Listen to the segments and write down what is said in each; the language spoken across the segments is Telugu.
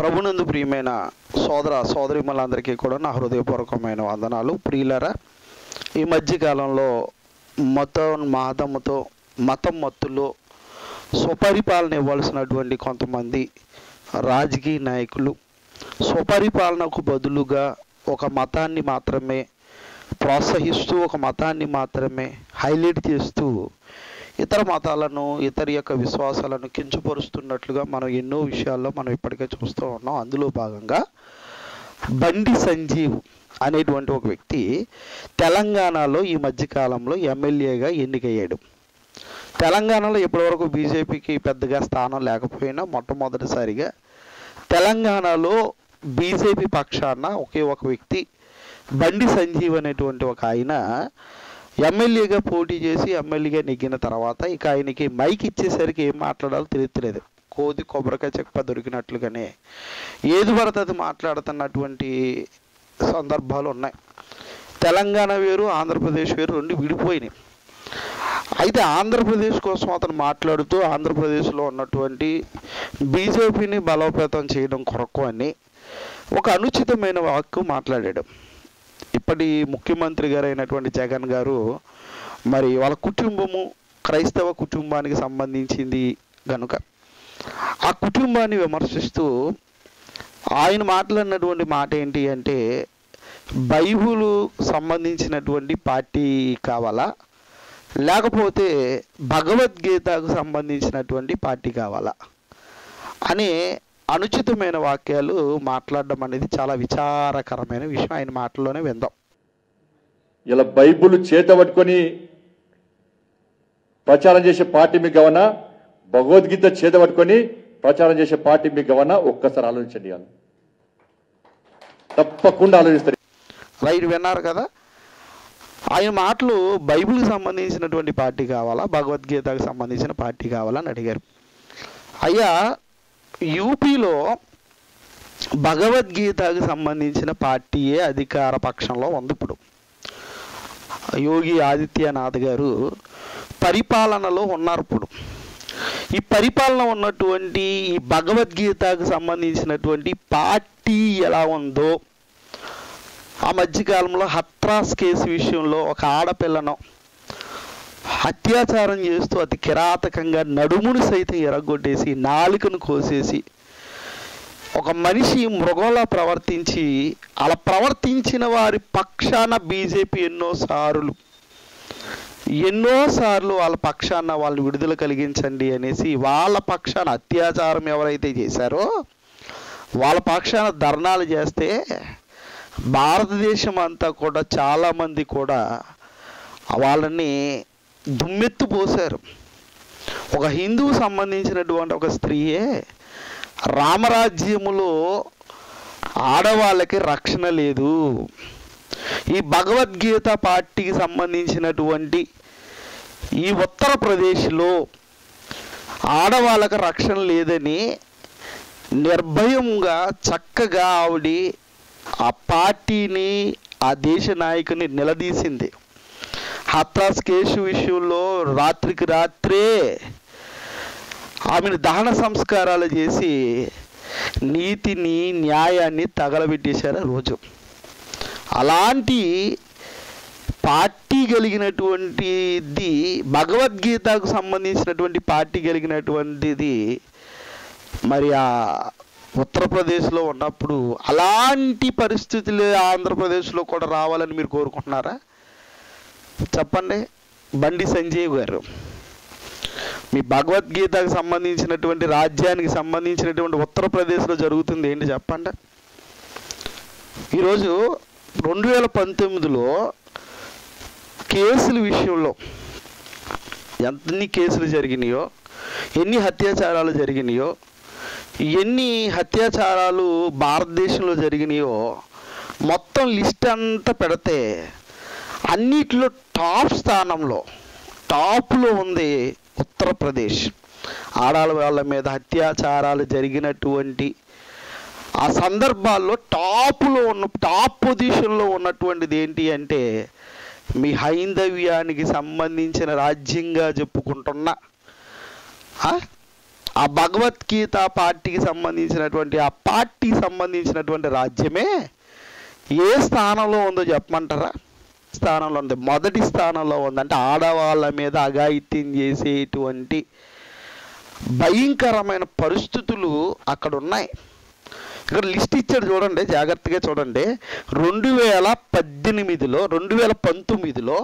ప్రభునందు ప్రియమైన సోదర సోదరిమలందరికీ కూడా నా హృదయపూర్వకమైన వందనాలు ప్రియులరా ఈ మధ్యకాలంలో మతం మతముతో మతం మత్తులో స్వపరిపాలన ఇవ్వాల్సినటువంటి కొంతమంది రాజకీయ నాయకులు స్వపరిపాలనకు బదులుగా ఒక మతాన్ని మాత్రమే ప్రోత్సహిస్తూ ఒక మతాన్ని మాత్రమే హైలైట్ చేస్తూ ఇతర మతాలను ఇతర యొక్క విశ్వాసాలను కించపరుస్తున్నట్లుగా మనం ఎన్నో విషయాల్లో మనం ఇప్పటికే చూస్తూ ఉన్నాం అందులో భాగంగా బండి సంజీవ్ అనేటువంటి ఒక వ్యక్తి తెలంగాణలో ఈ మధ్యకాలంలో ఎమ్మెల్యేగా ఎన్నికయ్యాడు తెలంగాణలో ఇప్పటివరకు బీజేపీకి పెద్దగా స్థానం లేకపోయినా మొట్టమొదటిసారిగా తెలంగాణలో బీజేపీ పక్షాన ఒకే ఒక వ్యక్తి బండి సంజీవ్ అనేటువంటి ఒక ఆయన ఎమ్మెల్యేగా పోటీ చేసి ఎమ్మెల్యేగా నెగ్గిన తర్వాత ఇక ఆయనకి మైక్ ఇచ్చేసరికి ఏం మాట్లాడాలో తెలియట్లేదు కోది కొబ్బరికాయ చెక్క దొరికినట్లుగానే ఏది పడితే అది మాట్లాడుతున్నటువంటి సందర్భాలు ఉన్నాయి తెలంగాణ వేరు ఆంధ్రప్రదేశ్ వేరు రెండు విడిపోయినాయి అయితే ఆంధ్రప్రదేశ్ కోసం అతను మాట్లాడుతూ ఆంధ్రప్రదేశ్లో ఉన్నటువంటి బీజేపీని బలోపేతం చేయడం కొరకు అని ఒక అనుచితమైన వాక్కు మాట్లాడాడు ఇప్పటి ముఖ్యమంత్రి గారు అయినటువంటి జగన్ గారు మరి వాళ్ళ కుటుంబము క్రైస్తవ కుటుంబానికి సంబంధించింది కనుక ఆ కుటుంబాన్ని విమర్శిస్తూ ఆయన మాట్లాడినటువంటి మాట ఏంటి అంటే బైబుల్ సంబంధించినటువంటి పార్టీ కావాలా లేకపోతే భగవద్గీతకు సంబంధించినటువంటి పార్టీ కావాలా అనే అనుచితమైన వాక్యాలు మాట్లాడడం అనేది చాలా విచారకరమైన విషయం ఆయన మాటల్లోనే విందాం ఇలా బైబుల్ చేత పట్టుకొని ప్రచారం చేసే పార్టీ మీకు గవనా భగవద్గీత చేత పట్టుకొని ప్రచారం చేసే పార్టీ మీకు గవనా ఒక్కసారి ఆలోచించండి ఇవాళ. తప్పకుండా ఆలోచిస్తారు రైట్ విన్నారు కదా ఆయన మాటలు బైబిల్కి సంబంధించినటువంటి పార్టీ కావాలా భగవద్గీతకు సంబంధించిన పార్టీ కావాలా అని అడిగారు అయ్యా యూపీలో భగవద్గీతకు సంబంధించిన పార్టీయే అధికార పక్షంలో ఉంది ఇప్పుడు యోగి ఆదిత్యనాథ్ గారు పరిపాలనలో ఉన్నారు ఇప్పుడు ఈ పరిపాలన ఉన్నటువంటి ఈ భగవద్గీతకు సంబంధించినటువంటి పార్టీ ఎలా ఉందో ఆ మధ్యకాలంలో హత్రాస్ కేసు విషయంలో ఒక ఆడపిల్లను అత్యాచారం చేస్తూ అతి కిరాతకంగా నడుమును సైతం ఎరగొట్టేసి నాలుకను కోసేసి ఒక మనిషి మృగంలా ప్రవర్తించి అలా ప్రవర్తించిన వారి పక్షాన బీజేపీ ఎన్నోసార్లు ఎన్నోసార్లు వాళ్ళ పక్షాన వాళ్ళు విడుదల కలిగించండి అనేసి వాళ్ళ పక్షాన అత్యాచారం ఎవరైతే చేశారో వాళ్ళ పక్షాన ధర్నాలు చేస్తే భారతదేశం అంతా కూడా చాలామంది కూడా వాళ్ళని దుమ్మెత్తు పోశారు ఒక హిందువు సంబంధించినటువంటి ఒక స్త్రీయే రామరాజ్యములో ఆడవాళ్ళకి రక్షణ లేదు ఈ భగవద్గీత పార్టీకి సంబంధించినటువంటి ఈ ఉత్తరప్రదేశ్లో ఆడవాళ్ళకి రక్షణ లేదని నిర్భయంగా చక్కగా ఆవిడ ఆ పార్టీని ఆ దేశ నాయకుని నిలదీసింది హత్రాస్ కేసు విషయంలో రాత్రికి రాత్రే ఆమెను దహన సంస్కారాలు చేసి నీతిని న్యాయాన్ని తగలబెట్టేశారు ఆ రోజు అలాంటి పార్టీ కలిగినటువంటిది భగవద్గీతకు సంబంధించినటువంటి పార్టీ కలిగినటువంటిది మరి ఆ ఉత్తరప్రదేశ్లో ఉన్నప్పుడు అలాంటి పరిస్థితులు ఆంధ్రప్రదేశ్లో కూడా రావాలని మీరు కోరుకుంటున్నారా చెప్పండి బండి సంజయ్ గారు మీ భగవద్గీతకు సంబంధించినటువంటి రాజ్యానికి సంబంధించినటువంటి ఉత్తరప్రదేశ్లో జరుగుతుంది ఏంటి చెప్పండి ఈరోజు రెండు వేల పంతొమ్మిదిలో కేసుల విషయంలో ఎన్ని కేసులు జరిగినాయో ఎన్ని అత్యాచారాలు జరిగినాయో ఎన్ని అత్యాచారాలు భారతదేశంలో జరిగినాయో మొత్తం లిస్ట్ అంతా పెడితే అన్నిటిలో టాప్ స్థానంలో టాప్లో ఉంది ఉత్తరప్రదేశ్ ఆడాల వాళ్ళ మీద అత్యాచారాలు జరిగినటువంటి ఆ సందర్భాల్లో టాప్లో ఉన్న టాప్ పొజిషన్లో ఉన్నటువంటిది ఏంటి అంటే మీ హైందవ్యానికి సంబంధించిన రాజ్యంగా చెప్పుకుంటున్న ఆ? ఆ భగవద్గీత పార్టీకి సంబంధించినటువంటి ఆ పార్టీకి సంబంధించినటువంటి రాజ్యమే ఏ స్థానంలో ఉందో చెప్పమంటారా స్థానంలో ఉంది మొదటి స్థానంలో ఉంది అంటే ఆడవాళ్ళ మీద అఘాయిత్యం చేసేటువంటి భయంకరమైన పరిస్థితులు అక్కడ ఉన్నాయి ఇక్కడ లిస్ట్ ఇచ్చాడు చూడండి జాగ్రత్తగా చూడండి రెండు వేల పద్దెనిమిదిలో రెండు వేల పంతొమ్మిదిలో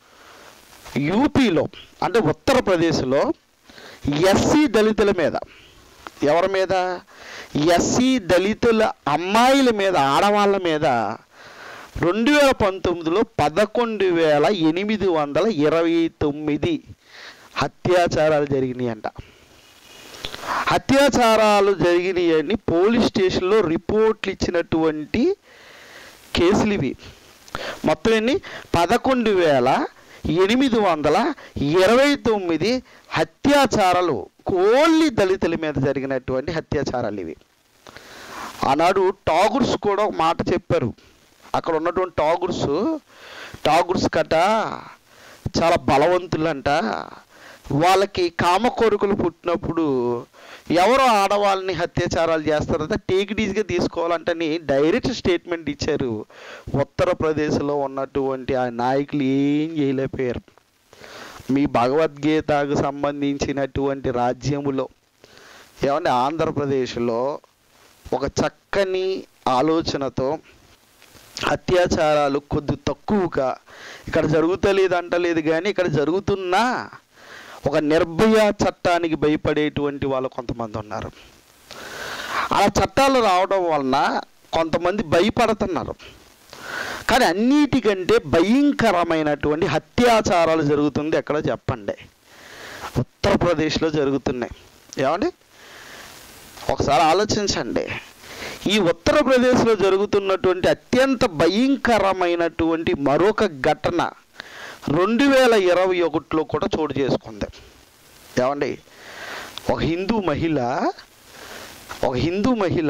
యూపీలో అంటే ఉత్తరప్రదేశ్లో ఎస్సీ దళితుల మీద ఎవరి మీద ఎస్సీ దళితుల అమ్మాయిల మీద ఆడవాళ్ళ మీద రెండు వేల పంతొమ్మిదిలో పదకొండు వేల ఎనిమిది వందల ఇరవై తొమ్మిది అత్యాచారాలు జరిగినాయి అంట అత్యాచారాలు జరిగినాయని పోలీస్ స్టేషన్లో రిపోర్ట్లు ఇచ్చినటువంటి కేసులు ఇవి మొత్తం ఎన్ని పదకొండు వేల ఎనిమిది వందల ఇరవై తొమ్మిది అత్యాచారాలు ఓన్లీ దళితుల మీద జరిగినటువంటి అత్యాచారాలు ఇవి ఆనాడు టాగుర్స్ కూడా ఒక మాట చెప్పారు అక్కడ ఉన్నటువంటి టాగుర్స్ టాగుర్స్ కట చాలా బలవంతులంట వాళ్ళకి కామ కోరికలు పుట్టినప్పుడు ఎవరో ఆడవాళ్ళని అత్యాచారాలు చేస్తారంటే టేక్ డీజ్గా తీసుకోవాలంటని డైరెక్ట్ స్టేట్మెంట్ ఇచ్చారు ఉత్తరప్రదేశ్లో ఉన్నటువంటి ఆ నాయకులు ఏం చేయలేకపోయారు మీ భగవద్గీతకు సంబంధించినటువంటి రాజ్యములో ఏమంటే ఆంధ్రప్రదేశ్లో ఒక చక్కని ఆలోచనతో అత్యాచారాలు కొద్ది తక్కువగా ఇక్కడ జరుగుతలేదు అంటలేదు కానీ ఇక్కడ జరుగుతున్నా ఒక నిర్భయ చట్టానికి భయపడేటువంటి వాళ్ళు కొంతమంది ఉన్నారు అలా చట్టాలు రావడం వలన కొంతమంది భయపడుతున్నారు కానీ అన్నిటికంటే భయంకరమైనటువంటి అత్యాచారాలు జరుగుతుంది ఎక్కడ చెప్పండి ఉత్తరప్రదేశ్లో జరుగుతున్నాయి ఏమండి ఒకసారి ఆలోచించండి ఈ ఉత్తరప్రదేశ్లో జరుగుతున్నటువంటి అత్యంత భయంకరమైనటువంటి మరొక ఘటన రెండు వేల ఇరవై ఒకటిలో కూడా చోటు చేసుకుంది ఏమండి ఒక హిందూ మహిళ ఒక హిందూ మహిళ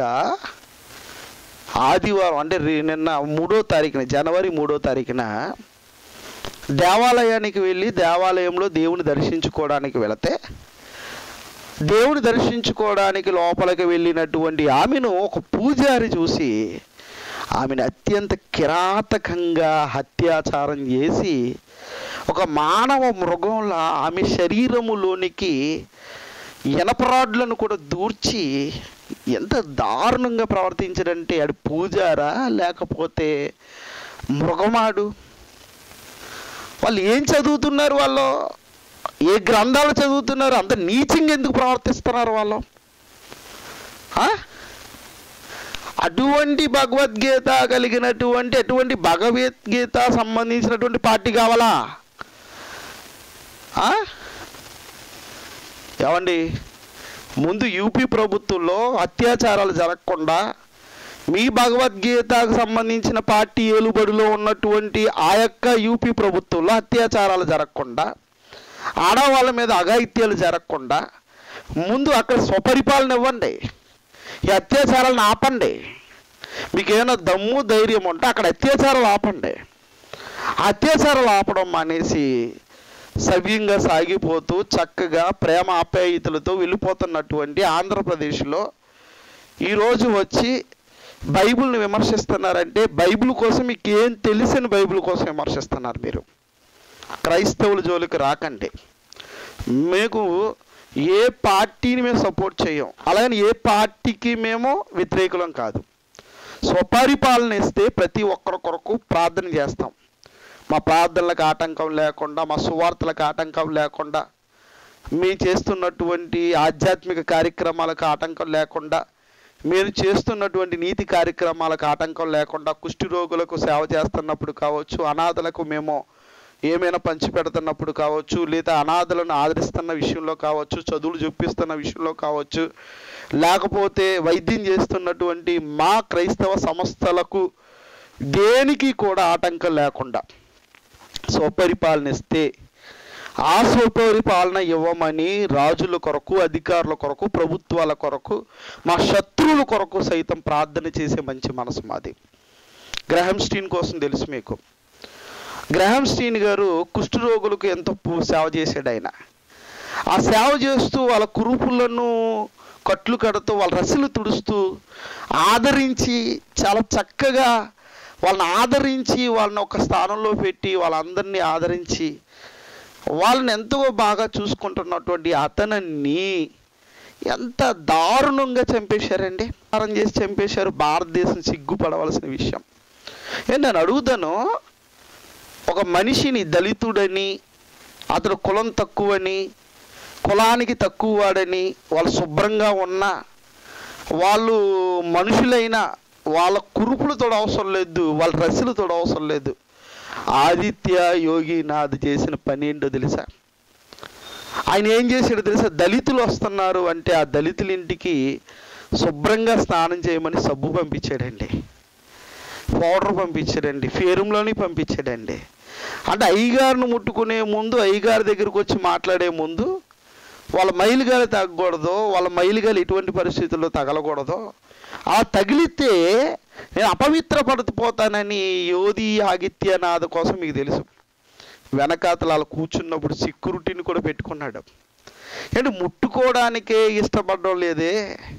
ఆదివారం అంటే రే- నిన్న మూడో తారీఖున జనవరి మూడో తారీఖున దేవాలయానికి వెళ్ళి దేవాలయంలో దేవుని దర్శించుకోవడానికి వెళితే దేవుని దర్శించుకోవడానికి లోపలికి వెళ్ళినటువంటి ఆమెను ఒక పూజారి చూసి ఆమెను అత్యంత కిరాతకంగా అత్యాచారం చేసి ఒక మానవ మృగంలా ఆమె శరీరములోనికి ఇనపరాడ్లను కూడా దూర్చి ఎంత దారుణంగా ప్రవర్తించడంటే ఆడు పూజారా లేకపోతే మృగమాడు వాళ్ళు ఏం చదువుతున్నారు వాళ్ళు ఏ గ్రంథాలు చదువుతున్నారు అంత నీచంగా ఎందుకు ప్రవర్తిస్తున్నారు వాళ్ళు ఆ? అటువంటి భగవద్గీత కలిగినటువంటి అటువంటి భగవద్గీత సంబంధించినటువంటి పార్టీ కావాలా ఆ? ఏమండి ముందు యూపీ ప్రభుత్వంలో అత్యాచారాలు జరగకుండా మీ భగవద్గీతకు సంబంధించిన పార్టీ ఏలుబడిలో ఉన్నటువంటి ఆ యొక్క యూపీ ప్రభుత్వంలో అత్యాచారాలు జరగకుండా ఆడవాళ్ళ మీద అఘాయిత్యాలు జరగకుండా ముందు అక్కడ స్వపరిపాలన ఇవ్వండి ఈ అత్యాచారాలను ఆపండి మీకు ఏమైనా దమ్ము ధైర్యం ఉంటే అక్కడ అత్యాచారాలు ఆపండి ఆ అత్యాచారాలు ఆపడం మానేసి సవ్యంగా సాగిపోతూ చక్కగా ప్రేమ ఆప్యాయతలతో వెళ్ళిపోతున్నటువంటి ఆంధ్రప్రదేశ్లో ఈరోజు వచ్చి బైబిల్ని విమర్శిస్తున్నారంటే బైబిల్ కోసం మీకు ఏం తెలిసిన బైబిల్ కోసం విమర్శిస్తున్నారు మీరు క్రైస్తవుల జోలికి రాకండి మీకు ఏ పార్టీని మేము సపోర్ట్ చేయం అలాగని ఏ పార్టీకి మేము వ్యతిరేకులం కాదు స్వపరిపాలన ఇస్తే ప్రతి ఒక్కరి కొరకు ప్రార్థన చేస్తాం మా ప్రార్థనలకు ఆటంకం లేకుండా మా సువార్తలకు ఆటంకం లేకుండా మేము చేస్తున్నటువంటి ఆధ్యాత్మిక కార్యక్రమాలకు ఆటంకం లేకుండా మీరు చేస్తున్నటువంటి నీతి కార్యక్రమాలకు ఆటంకం లేకుండా కుష్టి రోగులకు సేవ చేస్తున్నప్పుడు కావచ్చు అనాథలకు మేము ఏమైనా పంచి పెడుతున్నప్పుడు కావచ్చు లేదా అనాథలను ఆదరిస్తున్న విషయంలో కావచ్చు చదువులు చూపిస్తున్న విషయంలో కావచ్చు లేకపోతే వైద్యం చేస్తున్నటువంటి మా క్రైస్తవ సంస్థలకు దేనికి కూడా ఆటంకం లేకుండా స్వపరిపాలన ఇస్తే ఆ స్వపరిపాలన ఇవ్వమని రాజుల కొరకు అధికారుల కొరకు ప్రభుత్వాల కొరకు మా శత్రువుల కొరకు సైతం ప్రార్థన చేసే మంచి మనసు మాది గ్రహం స్టీన్ కోసం తెలుసు మీకు గ్రహం స్టీన్ గారు కుష్ఠరోగులకు ఎంతో పు- సేవ చేశాడు ఆయన ఆ సేవ చేస్తూ వాళ్ళ కురుపులను కట్లు కడుతూ వాళ్ళ రసలు తుడుస్తూ ఆదరించి చాలా చక్కగా వాళ్ళని ఆదరించి వాళ్ళని ఒక స్థానంలో పెట్టి వాళ్ళందరినీ ఆదరించి వాళ్ళని ఎంతో బాగా చూసుకుంటున్నటువంటి అతనని ఎంత దారుణంగా చంపేశారండి మారం చేసి చంపేశారు భారతదేశం సిగ్గుపడవలసిన విషయం ఏ నేను అడుగుతాను ఒక మనిషిని దళితుడని అతడు కులం తక్కువని కులానికి తక్కువ వాడని వాళ్ళు శుభ్రంగా ఉన్న వాళ్ళు మనుషులైన వాళ్ళ కురుపులతో అవసరం లేదు వాళ్ళ రస్సులతో అవసరం లేదు ఆదిత్య యోగినాథ్ చేసిన పని ఏంటో తెలుసా ఆయన ఏం చేశాడో తెలుసా దళితులు వస్తున్నారు అంటే ఆ దళితుల ఇంటికి శుభ్రంగా స్నానం చేయమని సబ్బు పంపించాడండి పౌడర్ పంపించాడండి ఫేరంలోని పంపించాడండి అంటే అయ్యగారిని ముట్టుకునే ముందు అయ్యగారి దగ్గరికి వచ్చి మాట్లాడే ముందు వాళ్ళ మైలుగాలి తగ్గకూడదు వాళ్ళ మైలుగాలి ఎటువంటి పరిస్థితుల్లో తగలకూడదు ఆ తగిలితే నేను అపవిత్ర పడిపోతానని యోధి ఆగిత్యనాథ కోసం మీకు తెలుసు వెనకాతల అలా కూర్చున్నప్పుడు సెక్యూరిటీని కూడా పెట్టుకున్నాడు ఏంటి ముట్టుకోవడానికే ఇష్టపడడం లేదే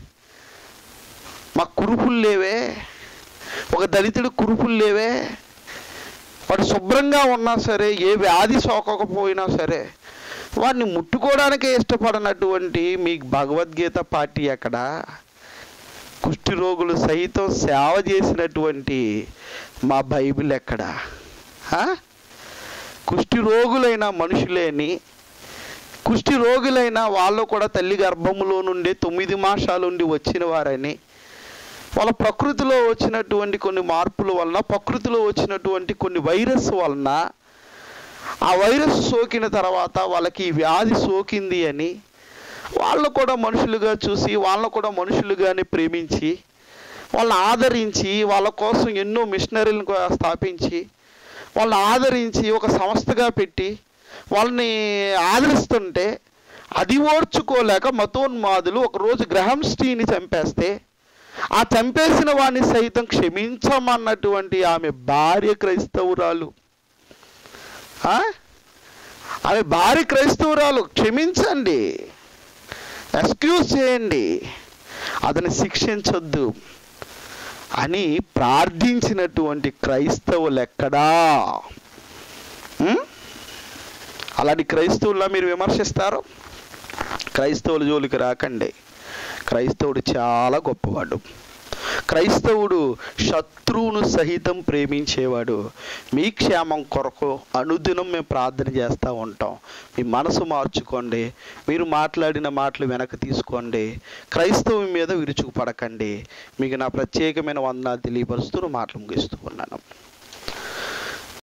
మా కురుపులు లేవే ఒక దళితుడు కురుపులు లేవే వాడు శుభ్రంగా ఉన్నా సరే ఏ వ్యాధి సోకకపోయినా సరే వాడిని ముట్టుకోవడానికే ఇష్టపడనటువంటి మీ భగవద్గీత పార్టీ ఎక్కడ కుష్టి రోగులు సైతం సేవ చేసినటువంటి మా బైబిల్ ఎక్కడ ఆ? కుష్టి రోగులైన మనుషులేని కుష్టి రోగులైన వాళ్ళు కూడా తల్లి గర్భములో నుండి తొమ్మిది మాసాలుండి వచ్చిన వారని వాళ్ళ ప్రకృతిలో వచ్చినటువంటి కొన్ని మార్పుల వలన ప్రకృతిలో వచ్చినటువంటి కొన్ని వైరస్ వలన ఆ వైరస్ సోకిన తర్వాత వాళ్ళకి ఈ వ్యాధి సోకింది అని వాళ్ళు కూడా మనుషులుగా చూసి వాళ్ళను కూడా మనుషులుగానే ప్రేమించి వాళ్ళని ఆదరించి వాళ్ళ కోసం ఎన్నో మిషనరీలను కూడా స్థాపించి వాళ్ళని ఆదరించి ఒక సంస్థగా పెట్టి వాళ్ళని ఆదరిస్తుంటే అది ఓర్చుకోలేక మతోన్మాదులు ఒకరోజు గ్రహం స్టీని చంపేస్తే ఆ చంపేసిన వాడిని సైతం క్షమించమన్నటువంటి ఆమె భార్య క్రైస్తవురాలు ఆ? ఆమె భార్య క్రైస్తవురాలు క్షమించండి ఎక్స్క్యూజ్ చేయండి అతని శిక్షించొద్దు అని ప్రార్థించినటువంటి క్రైస్తవులు ఎక్కడా ఉం? అలాంటి క్రైస్తవుల్లా మీరు విమర్శిస్తారు క్రైస్తవుల జోలికి రాకండి క్రైస్తవుడు చాలా గొప్పవాడు క్రైస్తవుడు శత్రువును సహితం ప్రేమించేవాడు మీ క్షేమం కొరకు అనుదినం మేము ప్రార్థన చేస్తూ ఉంటాం మీ మనసు మార్చుకోండి మీరు మాట్లాడిన మాటలు వెనక్కి తీసుకోండి క్రైస్తవం మీద విరుచుకుపడకండి మీకు నా ప్రత్యేకమైన వందనాలు తెలియపరుస్తూ మాటలు ముగిస్తూ ఉన్నాను